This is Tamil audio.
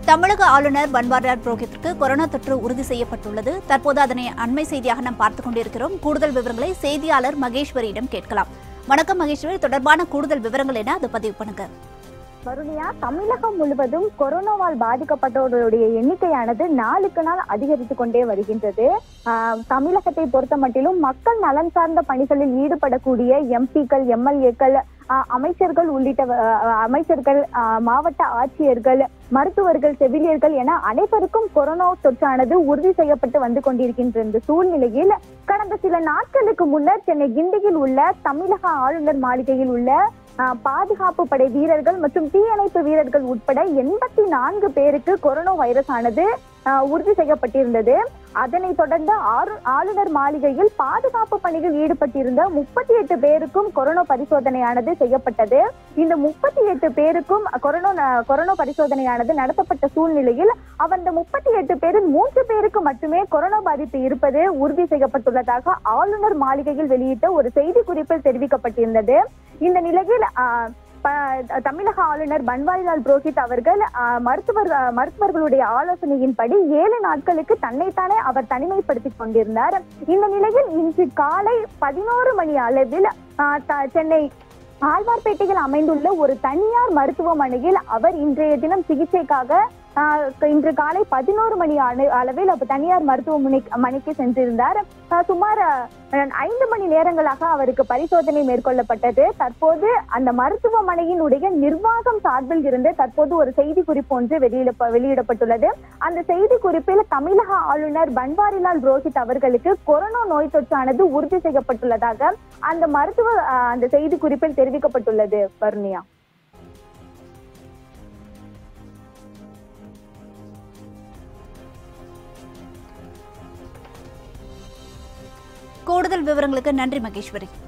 தமிழக ஆளுநர் பன்வாரிலால் புரோஹித்திற்கு கொரோனா தொற்று உறுதி செய்யப்பட்டுள்ளது தற்போது அதனை அண்மை செய்தியாக நாம் பார்த்துக் கொண்டிருக்கிறோம் கூடுதல் விவரங்களை செய்தியாளர் மகேஸ்வரியிடம் கேட்கலாம் வணக்கம் மகேஸ்வரி தொடர்பான கூடுதல் விவரங்கள் என்ன அதை பதிவு பண்ணுங்க வருணியா தமிழகம் முழுவதும் கொரோனாவால் பாதிக்கப்பட்டவர்களுடைய எண்ணிக்கையானது நாளுக்கு நாள் அதிகரித்து கொண்டே வருகின்றது ஆஹ் தமிழகத்தை பொறுத்த மட்டிலும் மக்கள் நலன் சார்ந்த பணிகளில் ஈடுபடக்கூடிய எம்பிக்கள் எம்எல்ஏக்கள் அமைச்சர்கள் உள்ளிட்ட ஆஹ் அமைச்சர்கள் ஆஹ் மாவட்ட ஆட்சியர்கள் மருத்துவர்கள் செவிலியர்கள் என அனைவருக்கும் கொரோனா தொற்றானது உறுதி செய்யப்பட்டு வந்து கொண்டிருக்கின்ற இந்த சூழ்நிலையில் கடந்த சில நாட்களுக்கு முன்னர் சென்னை கிண்டியில் உள்ள தமிழக ஆளுநர் மாளிகையில் உள்ள ஆஹ் பாதுகாப்பு படை வீரர்கள் மற்றும் தீயணைப்பு வீரர்கள் உட்பட எண்பத்தி நான்கு பேருக்கு கொரோனா வைரஸ் ஆனது ஆஹ் உறுதி செய்யப்பட்டிருந்தது அதனைத் தொடர்ந்து ஆறு- ஆளுநர் மாளிகையில் பாதுகாப்பு பணியில் ஈடுபட்டிருந்த முப்பத்தி எட்டு பேருக்கும் கொரோனா பரிசோதனையானது செய்யப்பட்டது இந்த முப்பத்தி எட்டு பேருக்கும் கொரோனா கொரோனா பரிசோதனையானது நடத்தப்பட்ட சூழ்நிலையில் அந்த முப்பத்தி எட்டு பேரில் மூன்று பேருக்கு மட்டுமே கொரோனா பாதிப்பு இருப்பது உறுதி செய்யப்பட்டுள்ளதாக ஆளுநர் மாளிகையில் வெளியிட்ட ஒரு செய்தி குறிப்பில் தெரிவிக்கப்பட்டிருந்தது இந்த நிலையில் ஆஹ், ப- தமிழக ஆளுநர் பன்வாரிலால் புரோஹித் அவர்கள் ஆஹ், மருத்துவர் ஆஹ், மருத்துவர்களுடைய ஆலோசனையின்படி ஏழு நாட்களுக்கு தன்னைத்தானே அவர் தனிமைப்படுத்திக் கொண்டிருந்தார் இந்த நிலையில் இன்று காலை பதினோரு மணி அளவில் ஆஹ், த- சென்னை ஆழ்வார்பேட்டையில் அமைந்துள்ள ஒரு தனியார் மருத்துவமனையில் அவர் இன்றைய தினம் சிகிச்சைக்காக ஆஹ், இன்று காலை பதினோரு மணி அள- அளவில் அவர் தனியார் மருத்துவமனை மனைக்கு சென்றிருந்தார் ஆஹ், சுமார் ஆஹ், ஐந்து மணி நேரங்களாக அவருக்கு பரிசோதனை மேற்கொள்ளப்பட்டது தற்போது அந்த மருத்துவமனையினுடைய நிர்வாகம் சார்பில் இருந்து தற்போது ஒரு செய்தி குறிப்பு ஒன்று வெளியிட வெளியிடப்பட்டுள்ளது அந்த செய்தி குறிப்பில் தமிழக ஆளுநர் பன்வாரிலால் புரோஹித் அவர்களுக்கு கொரோனா நோய் தொற்றானது உறுதி செய்யப்பட்டுள்ளதாக அந்த மருத்துவ ஆஹ், அந்த செய்தி குறிப்பில் தெரிவிக்கப்பட்டுள்ளது வருணியா கூடுதல் விவரங்களுக்கு நன்றி மகேஸ்வரி